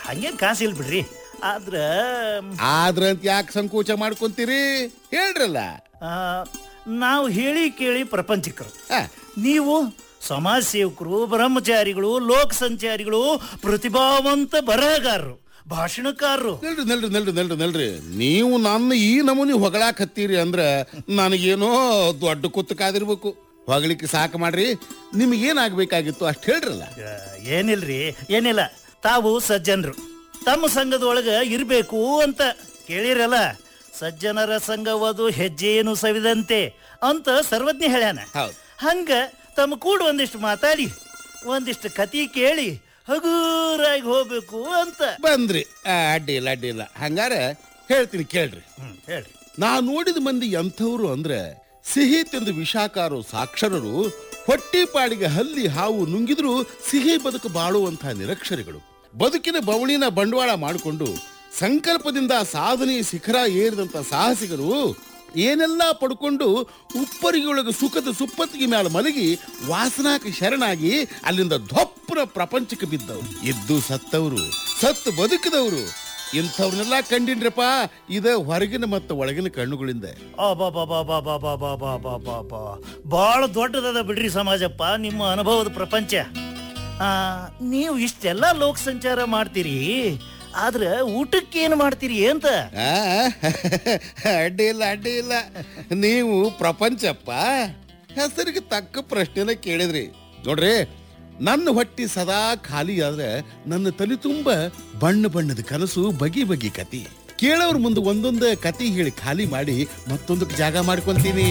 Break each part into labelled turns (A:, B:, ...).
A: ಹಂಗೇನ್ ಕಾಸಿಲ್ ಬಿಡ್ರಿ ಆದ್ರ
B: ಆದ್ರ ಅಂತ ಯಾಕೆ ಸಂಕೋಚ ಮಾಡ್ಕೊಂತೀರಿ ಹೇಳ್ರಲ್ಲ
A: ಆ, ನಾವು ಹೇಳಿ ಕೇಳಿ ಪ್ರಪಂಚಿಕರು
B: ಆ,
A: ನೀವು ಸಮಾಜ ಸೇವಕರು ಬ್ರಹ್ಮಚಾರಿಗಳು ಲೋಕ ಸಂಚಾರಿಗಳು ಪ್ರತಿಭಾವಂತ ಬರಹಗಾರರು ಭಾಷಣಕಾರರು
B: ನಲ್ರಿ ನಲ್ರಿ ನಲ್ರಿ ನಲ್ರಿ ನಲ್ರಿ ನೀವು ನನ್ನ ಈ ನಮೂನಿ ಹೊಗಳಾಕ್ ಹತ್ತೀರಿ ಅಂದ್ರ ನನಗೇನೋ ದೊಡ್ಡ ಕುತ್ತು ಕಾದಿರ್ಬೇಕು ಹೊಗಳಿಕ್ಕೆ ಸಾಕು ಮಾಡ್ರಿ ನಿಮಗೇನಾಗಬೇಕಾಗಿತ್ತು ಅಷ್ಟು ಹೇಳ್ರಲ್ಲ
A: ಆ, ಏನಿಲ್ರಿ ಏನಿಲ್ಲ ತಾವು ಸಜ್ಜನರು ತಮ್ಮ ಸಂಘದೊಳಗ ಇರಬೇಕು ಅಂತ ಕೇಳಿರಲ್ಲ ಸಜ್ಜನರ ಸಂಘವದು ಹೆಜ್ಜೆಯನ್ನು ಸವಿದಂತೆ ಅಂತ ಸರ್ವಜ್ಞ ಹೇಳ್ಯಾನ
B: ಹೌದು
A: ಹಂಗ ತಮ್ಮ ಕೂಡ ಒಂದಿಷ್ಟು ಮಾತಾಡಿ ಒಂದಿಷ್ಟು ಕತಿ ಕೇಳಿ ಹಗೂರಾಗಿ ಹೋಗ್ಬೇಕು ಅಂತ
B: ಬಂದ್ರಿ ಆ, ಅಡ್ಡಿ ಇಲ್ಲ ಅಡ್ಡಿ ಇಲ್ಲ ಹಂಗಾರ ಹೇಳ್ತೀನಿ ಕೇಳ್ರಿ
A: ಹ್ಮ್ ಹೇಳ್ರಿ
B: ನಾ ನೋಡಿದ ಮಂದಿ ಎಂಥವ್ರು ಅಂದ್ರೆ ಸಿಹಿ ತಿಂದು ವಿಷಾಕಾರು ಸಾಕ್ಷರರು ಹೊಟ್ಟಿ ಪಾಡಿಗೆ ಹಲ್ಲಿ ಹಾವು ನುಂಗಿದ್ರು ಸಿಹಿ ಬದುಕು ಬಾಳುವಂತಹ ನಿರಕ್ಷರಿಗಳು ಬದುಕಿನ ಬವಳಿನ ಬಂಡವಾಳ ಮಾಡಿಕೊಂಡು ಸಂಕಲ್ಪದಿಂದ ಸಾಧನೆ ಶಿಖರ ಏರಿದಂತ ಸಾಹಸಿಗರು ಏನೆಲ್ಲ ಪಡ್ಕೊಂಡು ಉಪ್ಪರಿಗೊಳಗೆ ಸುಖದ ಸುಪ್ಪತ್ತಿಗೆ ಮ್ಯಾಲ ಮಲಗಿ ವಾಸನಾಕ ಶರಣಾಗಿ ಅಲ್ಲಿಂದ ಧೊಪ್ಪನ ಪ್ರಪಂಚಕ್ಕೆ ಬಿದ್ದವು ಇದ್ದು ಸತ್ತವರು ಸತ್ತು ಬದುಕಿದವರು ಇಂಥವ್ರನ್ನೆಲ್ಲ ಕಂಡಿನ್ರಪ್ಪ ಇದ ಹೊರಗಿನ ಮತ್ತು ಒಳಗಿನ ಕಣ್ಣುಗಳಿಂದ
A: ಅಬಾಬಾಬಾಬಾಬಾಬಾಬಾಬಾಬಾ ಭಾಳ ದೊಡ್ಡದದ ಬಿಡ್ರಿ ಸಮಾಜಪ್ಪ ನಿಮ್ಮ ಅನುಭವದ ಪ್ರಪಂಚ ಆ, ನೀವು ಇಷ್ಟೆಲ್ಲ ಲೋಕ ಸಂಚಾರ ಮಾಡ್ತೀರಿ ಆದ್ರೆ ಊಟಕ್ಕೆ ಏನು ಮಾಡ್ತೀರಿ ಅಂತ
B: ಆ, ಅಡ್ಡಿ ಇಲ್ಲ ಅಡ್ಡಿ ಇಲ್ಲ ನೀವು ಪ್ರಪಂಚಪ್ಪ ಹೆಸರಿಗೆ ತಕ್ಕ ಪ್ರಶ್ನೆನ ಕೇಳಿದ್ರಿ ನೋಡ್ರಿ ನನ್ನ ಹೊಟ್ಟಿ ಸದಾ ಖಾಲಿ ಆದ್ರೆ ನನ್ನ ತಲೆ ತುಂಬ ಬಣ್ಣ ಬಣ್ಣದ ಕನಸು ಬಗೆ ಬಗೆ ಕತಿ ಕೇಳೋರ್ ಮುಂದೆ ಒಂದೊಂದು ಕತಿ ಹೇಳಿ ಖಾಲಿ ಮಾಡಿ ಮತ್ತೊಂದಕ್ಕೆ ಜಾಗ ಮಾಡ್ಕೊಂತೀನಿ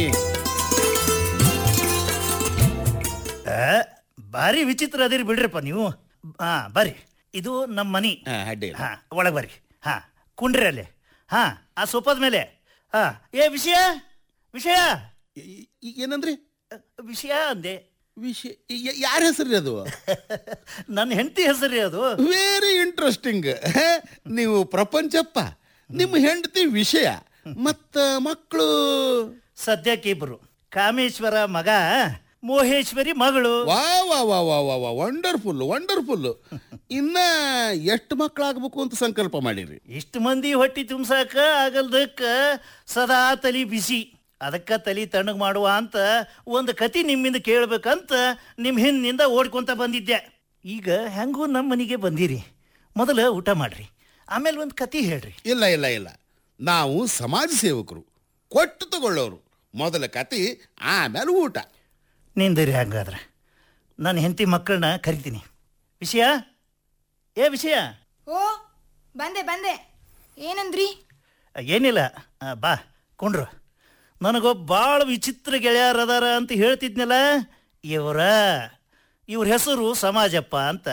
A: ಆ, ಭಾರಿ ವಿಚಿತ್ರ ಅದಿರಿ ಬಿಡ್ರಪ್ಪ ನೀವು ಹಾ ಬರ್ರಿ ಇದು ನಮ್ಮ ಮನಿ
B: ಆ, ಅಡ್ಡಿ ಇಲ್ಲ
A: ಹಾ ಒಳಗೆ ಬರ್ರಿ ಹಾ ಕುಂಡ್ರಿ ಅಲ್ಲಿ ಹಾ ಆ ಸೋಫಾದ ಮೇಲೆ ಹಾ ಏ ವಿಷಯ ವಿಷಯ
B: ಈ- ಈ- ಏನಂದ್ರಿ
A: ಅ, ವಿಷಯ ಅಂದೆ
B: ವಿಷಯ ಯಾರ ಹೆಸರು ಅದು
A: ನನ್ನ ಹೆಂಡತಿ ಹೆಸರು ಅದು
B: ವೆರಿ ಇಂಟ್ರೆಸ್ಟಿಂಗ್ ನೀವು ಪ್ರಪಂಚಪ್ಪ ನಿಮ್ಮ ಹೆಂಡತಿ ವಿಷಯ ಮತ್ತ ಮಕ್ಕಳು
A: ಸದ್ಯಕ್ಕೆ ಇಬ್ರು ಕಾಮೇಶ್ವರ ಮಗ ಮೋಹೇಶ್ವರಿ ಮಗಳು
B: ವಾ ವಾ ವಾ ವಾ ವಾ ವಾ ವಂಡರ್ಫುಲ್ ವಂಡರ್ಫುಲ್ ಇನ್ನ ಎಷ್ಟು ಮಕ್ಕಳಾಗಬೇಕು ಅಂತ ಸಂಕಲ್ಪ ಮಾಡಿರಿ
A: ಇಷ್ಟು ಮಂದಿ ಹೊಟ್ಟಿ ತುಂಬಸಾಕ ಆಗಲ್ದಕ್ಕ ಸದಾ ತಲಿ ಬಿಸಿ ಅದಕ್ಕ ತಲಿ ತಣ್ಣಗ್ ಮಾಡುವ ಅಂತ ಒಂದು ಕತಿ ನಿಮ್ಮಿಂದ ಕೇಳ್ಬೇಕಂತ ನಿಮ್ಮ ಹಿಂದಿನಿಂದ ಓಡ್ಕೊಂತ ಬಂದಿದ್ದೆ ಈಗ ಹೆಂಗೂ ನಮ್ಮ ಮನೆಗೆ ಬಂದಿರಿ ಮೊದಲು ಊಟ ಮಾಡ್ರಿ ಆಮೇಲೆ ಒಂದು ಕತಿ ಹೇಳ್ರಿ
B: ಇಲ್ಲ ಇಲ್ಲ ಇಲ್ಲ ನಾವು ಸಮಾಜ ಸೇವಕರು ಕೊಟ್ಟು ತಗೊಳ್ಳೋರು ಮೊದಲ ಕತೆ ಆಮೇಲೆ ಊಟ
A: ನಿಂದಿರಿ ಹಂಗಾದ್ರೆ ನನ್ನ ಹೆಂಡತಿ ಮಕ್ಕಳನ್ನ ಕರಿತೀನಿ ವಿಷಯ ಏ ವಿಷಯ
C: ಓ ಬಂದೆ ಬಂದೆ ಏನಂದ್ರಿ
A: ಏನಿಲ್ಲ ಆ, ಬಾ ಕೊಂಡ್ರು ನನಗೊಬ್ಬ ಭಾಳ ವಿಚಿತ್ರ ಗೆಳೆಯರ್ ಅದಾರ ಅಂತ ಹೇಳ್ತಿದ್ನಲ್ಲ ಇವರ ಇವ್ರ ಹೆಸರು ಸಮಾಜಪ್ಪ ಅಂತ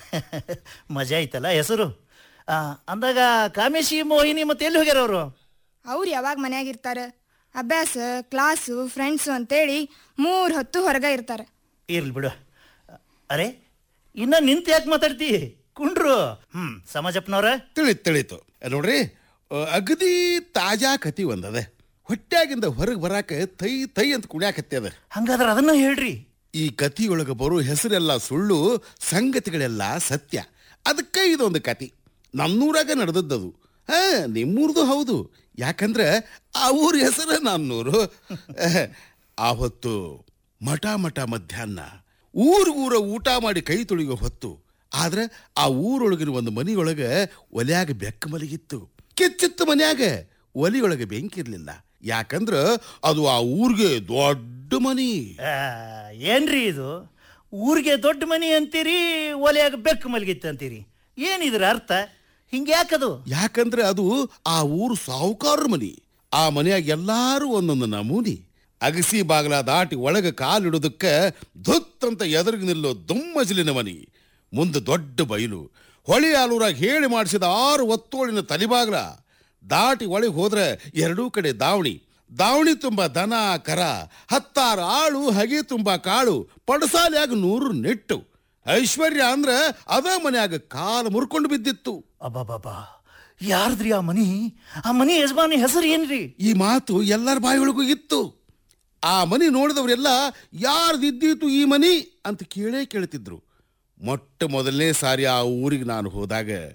A: ಮಜಾ ಐತಲ್ಲ ಹೆಸರು ಆ, ಅಂದಾಗ ಕಾಮೇಶಿ ಮೋಹಿನಿ ಮತ್ತೆ ಎಲ್ಲಿ ಹೋಗ್ಯಾರ ಅವರು
C: ಅವ್ರು ಯಾವಾಗ ಮನ್ಯಾಗ ಇರ್ತಾರ ಅಭ್ಯಾಸ ಕ್ಲಾಸು ಫ್ರೆಂಡ್ಸು ಅಂತೇಳಿ ಮೂರು ಹೊತ್ತು ಹೊರಗ ಇರ್ತಾರ
A: ಇರ್ಲಿ ಬಿಡು ಅರೆ ಇನ್ನ ನಿಂತು ಯಾಕೆ ಮಾತಾಡ್ತಿ ಕುಂಡ್ರು ಹ್ಮ್ ಸಮಾಜಪ್ಪನವ್ರ
B: ತಿಳಿತು ತಿಳಿತು ನೋಡ್ರಿ ಅ, ಅಗದಿ ತಾಜಾ ಕತಿ ಒಂದದ ಹೊಟ್ಯಾಗಿಂದ ಹೊರಗೆ ಬರಾಕ ತೈ ತೈ ಅಂತ ಕುಣ್ಯಾಕತ್ಯದ
A: ಹಂಗಾದ್ರೆ ಅದನ್ನ ಹೇಳ್ರಿ
B: ಈ ಕತಿಯೊಳಗೆ ಬರೋ ಹೆಸರೆಲ್ಲ ಸುಳ್ಳು ಸಂಗತಿಗಳೆಲ್ಲ ಸತ್ಯ ಅದಕ್ಕೆ ಇದೊಂದು ಕತಿ ನನ್ನೂರಾಗ ನಡೆದದ್ದದು ಹಾ ನಿಮ್ಮೂರ್ದು ಹೌದು ಯಾಕಂದ್ರೆ ಆ ಊರ ಹೆಸರು ನನ್ನೂರು ಆವತ್ತು ಮಠ ಮಠ ಮಧ್ಯಾಹ್ನ ಊರಿಗೂರ ಊಟ ಮಾಡಿ ಕೈ ತೊಳಿಗೋ ಹೊತ್ತು ಆದ್ರೆ ಆ ಊರೊಳಗಿನ ಒಂದು ಮನಿಯೊಳಗೆ ಒಲ್ಯಾಗ ಬೆಕ್ಕ ಮಲಗಿತ್ತು ಕಿಚ್ಚಿತ್ತು ಮನ್ಯಾಗ ಒಲಿಯೊಳಗೆ ಬೆಂಕಿ ಇರ್ಲಿಲ್ಲ ಯಾಕಂದ್ರ ಅದು ಆ ಊರಿಗೆ ದೊಡ್ಡ ಮನಿ
A: ಆ, ಏನ್ರಿ ಇದು ಊರಿಗೆ ದೊಡ್ಡ ಮನಿ ಅಂತೀರಿ ಒಲೆಯಾಗ ಬೆಕ್ಕು ಮಲಗಿತ್ತು ಅಂತೀರಿ ಏನಿದ್ರ ಅರ್ಥ ಹಿಂಗ್ಯಾಕದು
B: ಯಾಕಂದ್ರೆ ಅದು ಆ ಊರು ಸಾಹುಕಾರರ ಮನಿ ಆ ಮನೆಯಾಗ ಎಲ್ಲಾರು ಒಂದೊಂದು ನಮೂನಿ ಅಗಸಿ ಬಾಗಲ ದಾಟಿ ಒಳಗೆ ಕಾಲಿಡೋದಕ್ಕೆ ಧುತ್ ಅಂತ ಎದುರಿಗೆ ನಿಲ್ಲೋ ದುಮ್ಮಜಲಿನ ಮನಿ ಮುಂದೆ ದೊಡ್ಡ ಬಯಲು ಹೊಳಿ ಆಲೂರಾಗ ಹೇಳಿ ಮಾಡಿಸಿದ ಆರು ಒತ್ತೋಳಿನ ತಲಿಬಾಗ್ಲ ದಾಟಿ ಒಳಗೆ ಹೋದ್ರೆ ಎರಡೂ ಕಡೆ ದಾವಣಿ ದಾವಣಿ ತುಂಬ ದನ ಕರ ಹತ್ತಾರು ಆಳು ಹಗೆ ತುಂಬ ಕಾಳು ಪಡಸಾಲ್ಯಾಗ ನೂರು ನೆಟ್ಟು ಐಶ್ವರ್ಯ ಅಂದ್ರ ಅದ ಮನ್ಯಾಗ ಕಾಲು ಮುರ್ಕೊಂಡು ಬಿದ್ದಿತ್ತು
A: ಅಬ್ಬಾಬಾಬಾ ಯಾರ್ದ್ರಿ ಆ ಮನಿ ಆ ಮನಿ ಯಜಮಾನಿ ಹೆಸರು ಏನ್ರಿ
B: ಈ ಮಾತು ಎಲ್ಲರ ಬಾಯಿಯೊಳಗೂ ಇತ್ತು ಆ ಮನಿ ನೋಡಿದವರೆಲ್ಲ ಯಾರ್ದಿದ್ದೀತು ಈ ಮನಿ ಅಂತ ಕೇಳೇ ಕೇಳ್ತಿದ್ರು ಮೊಟ್ಟ ಮೊದಲನೇ ಸಾರಿ ಆ ಊರಿಗೆ ನಾನು ಹೋದಾಗ